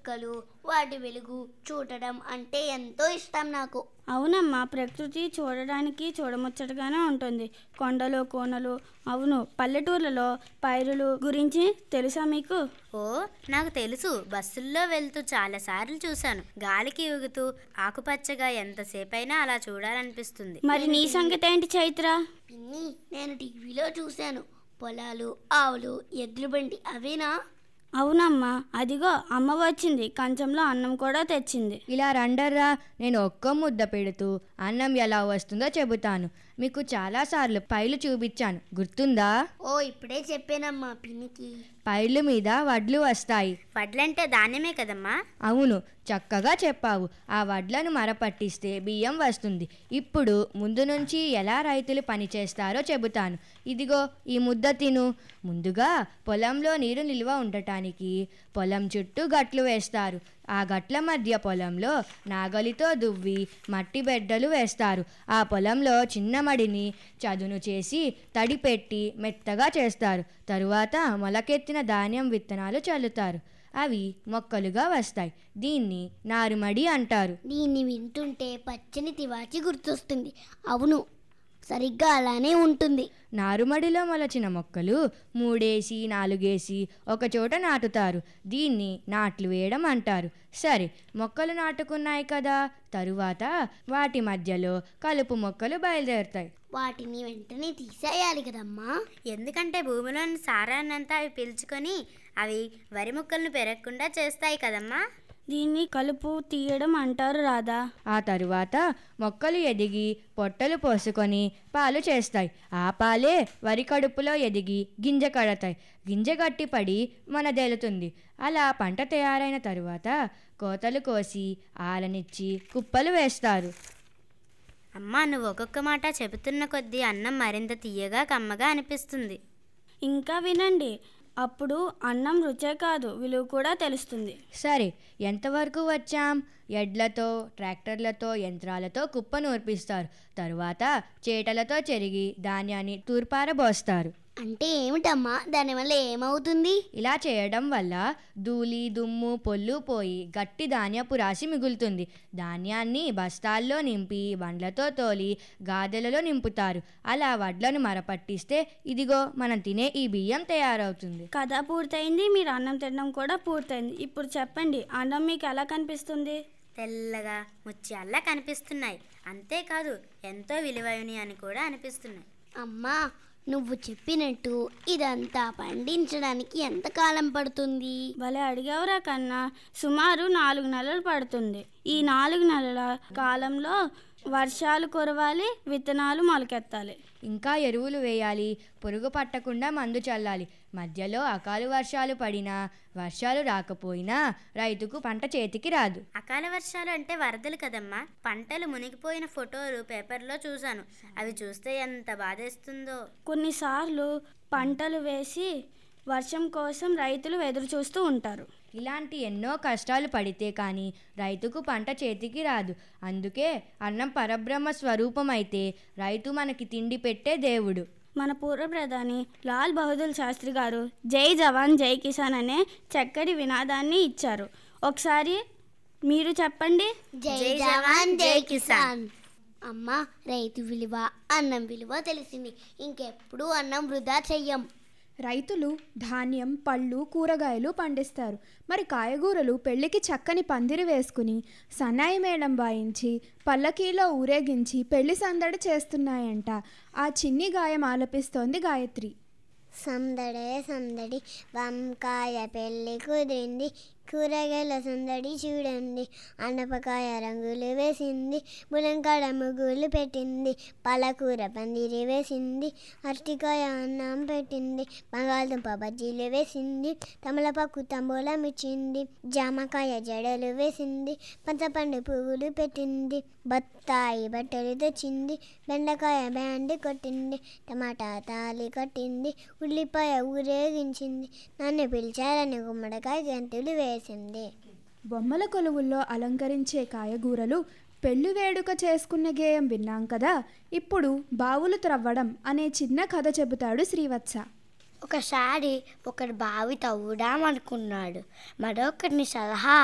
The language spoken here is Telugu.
మొక్కలు వాటి వెలుగు చూడడం అంటే ఎంతో ఇష్టం నాకు అవునమ్మా ప్రకృతి చూడడానికి చూడముచ్చటగానే ఉంటుంది కొండలు కోనలు అవును పల్లెటూర్లలో పైరులు గురించి తెలుసా మీకు ఓ నాకు తెలుసు బస్సుల్లో వెళ్తూ చాలాసార్లు చూశాను గాలికి ఊగుతూ ఆకుపచ్చగా ఎంతసేపైనా అలా చూడాలనిపిస్తుంది మరి నీ సంగతి ఏంటి చైత్ర పిన్ని నేను టీవీలో చూశాను పొలాలు ఆవులు ఎద్దుల బండి అవేనా అవునమ్మా అదిగో అమ్మ వచ్చింది కంచంలో అన్నం కూడా తెచ్చింది ఇలా రండర్రా నేను ఒక్క ముద్ద పెడుతూ అన్నం ఎలా వస్తుందో చెబుతాను మీకు చాలాసార్లు పైలు చూపించాను గుర్తుందా ఓ ఇప్పుడే చెప్పానమ్మా పిన్నికి పైర్లు మీద వడ్లు వస్తాయి వడ్లంటే ధాన్యమే కదమ్మా అవును చక్కగా చెప్పావు ఆ వడ్లను మరపట్టిస్తే బియ్యం వస్తుంది ఇప్పుడు ముందు నుంచి ఎలా రైతులు పని చేస్తారో చెబుతాను ఇదిగో ఈ ముద్ద తిను ముందుగా పొలంలో నీరు నిల్వ ఉండటానికి పొలం చుట్టూ గట్లు వేస్తారు ఆ గట్ల మధ్య పొలంలో నాగలితో దువ్వి మట్టి బెడ్డలు వేస్తారు ఆ పొలంలో చిన్న మడిని చదును చేసి తడి పెట్టి మెత్తగా చేస్తారు తరువాత మొలకెత్తిన ధాన్యం విత్తనాలు చల్లుతారు అవి మొక్కలుగా వస్తాయి దీన్ని నారుమడి అంటారు దీన్ని వింటుంటే పచ్చని తివాచి గుర్తొస్తుంది అవును సరిగ్గా అలానే ఉంటుంది నారుమడిలో మొలచిన మొక్కలు మూడేసి నాలుగేసి ఒకచోట నాటుతారు దీన్ని నాట్లు వేయడం అంటారు సరే మొక్కలు నాటుకున్నాయి కదా తరువాత వాటి మధ్యలో కలుపు మొక్కలు బయలుదేరుతాయి వాటిని వెంటనే తీసేయాలి కదమ్మా ఎందుకంటే భూమిలోని సారాన్నంతా అవి పీల్చుకొని అవి వరి మొక్కలను పెరగకుండా చేస్తాయి కదమ్మా దీన్ని కలుపు తీయడం అంటారు రాదా ఆ తరువాత మొక్కలు ఎదిగి పొట్టలు పోసుకొని పాలు చేస్తాయి ఆ పాలే వరి కడుపులో ఎదిగి గింజ కడతాయి గింజ గట్టిపడి మనదేలుతుంది అలా పంట తయారైన తరువాత కోతలు కోసి ఆలనిచ్చి కుప్పలు వేస్తారు అమ్మా నువ్వు ఒక్కొక్క మాట చెబుతున్న కొద్దీ అన్నం మరింత తీయగా కమ్మగా అనిపిస్తుంది ఇంకా వినండి అప్పుడు అన్నం రుచే కాదు విలువ కూడా తెలుస్తుంది సరే ఎంతవరకు వచ్చాం ఎడ్లతో ట్రాక్టర్లతో యంత్రాలతో కుప్ప నూర్పిస్తారు తరువాత చేటలతో చెరిగి ధాన్యాన్ని తూర్పారబోస్తారు అంటే ఏమిటమ్మా దానివల్ల ఏమవుతుంది ఇలా చేయడం వల్ల ధూళి దుమ్ము పొల్లు పోయి గట్టి ధాన్యపు రాశి మిగులుతుంది ధాన్యాన్ని బస్తాల్లో నింపి బండ్లతో తోలి గాదెలలో నింపుతారు అలా వడ్లను మరపట్టిస్తే ఇదిగో మనం తినే ఈ బియ్యం తయారవుతుంది కథ పూర్తయింది మీరు అన్నం తినడం కూడా పూర్తయింది ఇప్పుడు చెప్పండి అన్నం మీకు ఎలా కనిపిస్తుంది తెల్లగా ముత్యాల్లా కనిపిస్తున్నాయి అంతేకాదు ఎంతో విలువైనవి అని కూడా అనిపిస్తున్నాయి అమ్మా నువ్వు చెప్పినట్టు ఇదంతా పండించడానికి ఎంత కాలం పడుతుంది భలే అడిగావురా కన్నా సుమారు నాలుగు నెలలు పడుతుంది ఈ నాలుగు నెలల కాలంలో వర్షాలు కురవాలి విత్తనాలు మొలకెత్తాలి ఇంకా ఎరువులు వేయాలి పురుగు పట్టకుండా మందు చల్లాలి మధ్యలో అకాలు వర్షాలు పడినా వర్షాలు రాకపోయినా రైతుకు పంట చేతికి రాదు అకాల వర్షాలు అంటే వరదలు కదమ్మా పంటలు మునిగిపోయిన ఫోటోలు పేపర్లో చూశాను అవి చూస్తే ఎంత బాధేస్తుందో కొన్నిసార్లు పంటలు వేసి వర్షం కోసం రైతులు ఎదురు చూస్తూ ఉంటారు ఇలాంటి ఎన్నో కష్టాలు పడితే కానీ రైతుకు పంట చేతికి రాదు అందుకే అన్నం పరబ్రహ్మ స్వరూపం అయితే రైతు మనకి తిండి పెట్టే దేవుడు మన పూర్వ ప్రధాని లాల్ బహదూర్ శాస్త్రి గారు జై జవాన్ జై కిసాన్ అనే చక్కటి వినాదాన్ని ఇచ్చారు ఒకసారి మీరు చెప్పండి జై జవాన్ జై కిసాన్ అమ్మా రైతు విలువ అన్నం విలువ తెలిసింది ఇంకెప్పుడు అన్నం వృధా చెయ్యం రైతులు ధాన్యం పళ్ళు కూరగాయలు పండిస్తారు మరి కాయగూరలు పెళ్లికి చక్కని పందిరి వేసుకుని సన్నాయి మేళం వాయించి పల్లకీలో ఊరేగించి పెళ్లి సందడి చేస్తున్నాయంట ఆ చిన్ని గాయం ఆలపిస్తోంది గాయత్రి సందడే సందడి వంకాయ పెళ్ళి కుదిరింది కూరగాయల సందడి చూడండి అనపకాయ రంగులు వేసింది ములంకాడ ముగ్గులు పెట్టింది పాలకూర పందిరి వేసింది అరటికాయ అన్నం పెట్టింది బంగాళదుంప బజ్జీలు వేసింది తమలపాకు తంబూలం ఇచ్చింది జామకాయ జడలు వేసింది పంచపండు పువ్వులు పెట్టింది బత్తాయి బట్టలు తెచ్చింది బెండకాయ బ్యాండ్ కొట్టింది టమాటా తాలి కట్టింది ఉల్లిపాయ ఊరేగించింది నన్ను పిలిచారని గుమ్మడికాయ గంతులు వేసింది బొమ్మల కొలువుల్లో అలంకరించే కాయగూరలు పెళ్లి వేడుక చేసుకునే గేయం విన్నాం కదా ఇప్పుడు బావులు త్రవ్వడం అనే చిన్న కథ చెబుతాడు శ్రీవత్స ఒకసారి ఒకడు బావి తవ్వుదాం అనుకున్నాడు మరొకరిని సలహా